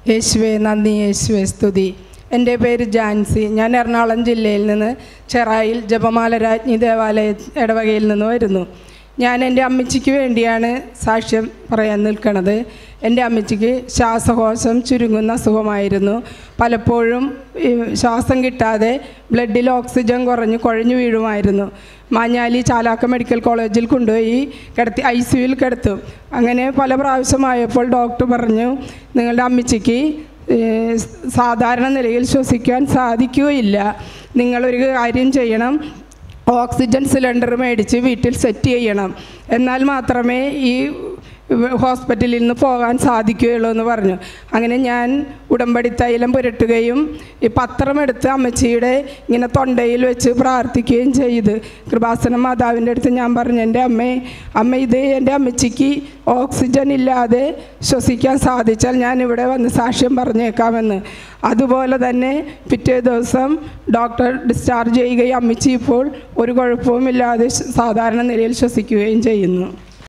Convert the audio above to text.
യേശുവെ നന്ദി യേശുവെ സ്തുതി എൻ്റെ പേര് ജാൻസി ഞാൻ എറണാകുളം ജില്ലയിൽ നിന്ന് ചെറായിൽ ജപമാല രാജ്ഞി ദേവാലയ ഇടവകയിൽ നിന്ന് വരുന്നു ഞാൻ എൻ്റെ അമ്മച്ചിക്ക് വേണ്ടിയാണ് സാക്ഷ്യം പറയാൻ നിൽക്കുന്നത് എൻ്റെ അമ്മച്ചിക്ക് ശ്വാസകോശം ചുരുങ്ങുന്ന അസുഖമായിരുന്നു പലപ്പോഴും ഈ ശ്വാസം കിട്ടാതെ ബ്ലഡിൽ ഓക്സിജൻ കുറഞ്ഞ് കുഴഞ്ഞു വീഴുമായിരുന്നു മാഞ്ഞാലി ചാലാക്ക മെഡിക്കൽ കോളേജിൽ കൊണ്ടുപോയി കിടത്തി ഐ സിയുയിൽ കിടത്തും അങ്ങനെ പല പ്രാവശ്യമായപ്പോൾ ഡോക്ടർ പറഞ്ഞു നിങ്ങളുടെ അമ്മച്ചിക്ക് ഏഹ്, സാധാരണ നിലയിൽ ശ്വസിക്കാൻ സാധിക്കുകയില്ല നിങ്ങളൊരു കാര്യം ചെയ്യണം ഓക്സിജൻ സിലിണ്ടർ മേടിച്ച് വീട്ടിൽ സെറ്റ് ചെയ്യണം എന്നാൽ മാത്രമേ ഈ ഹോസ്പിറ്റലിൽ നിന്ന് പോകാൻ സാധിക്കുകയുള്ളൂ എന്ന് പറഞ്ഞു അങ്ങനെ ഞാൻ ഉടമ്പടി തൈലം പുരട്ടുകയും ഈ പത്രമെടുത്ത് അമ്മച്ചിയുടെ ഇങ്ങനെ തൊണ്ടയിൽ വെച്ച് പ്രാർത്ഥിക്കുകയും ചെയ്ത് കൃപാസന മാതാവിൻ്റെ അടുത്ത് ഞാൻ പറഞ്ഞു എൻ്റെ അമ്മേ അമ്മ ഇത് എൻ്റെ അമ്മച്ചിക്ക് ഓക്സിജൻ ഇല്ലാതെ ശ്വസിക്കാൻ സാധിച്ചാൽ ഞാൻ ഇവിടെ വന്ന് സാക്ഷ്യം പറഞ്ഞേക്കാമെന്ന് അതുപോലെ തന്നെ പിറ്റേ ദിവസം ഡോക്ടർ ഡിസ്ചാർജ് ചെയ്യുകയും അമ്മച്ചി ഇപ്പോൾ ഒരു കുഴപ്പവുമില്ലാതെ സാധാരണ നിലയിൽ ശ്വസിക്കുകയും ചെയ്യുന്നു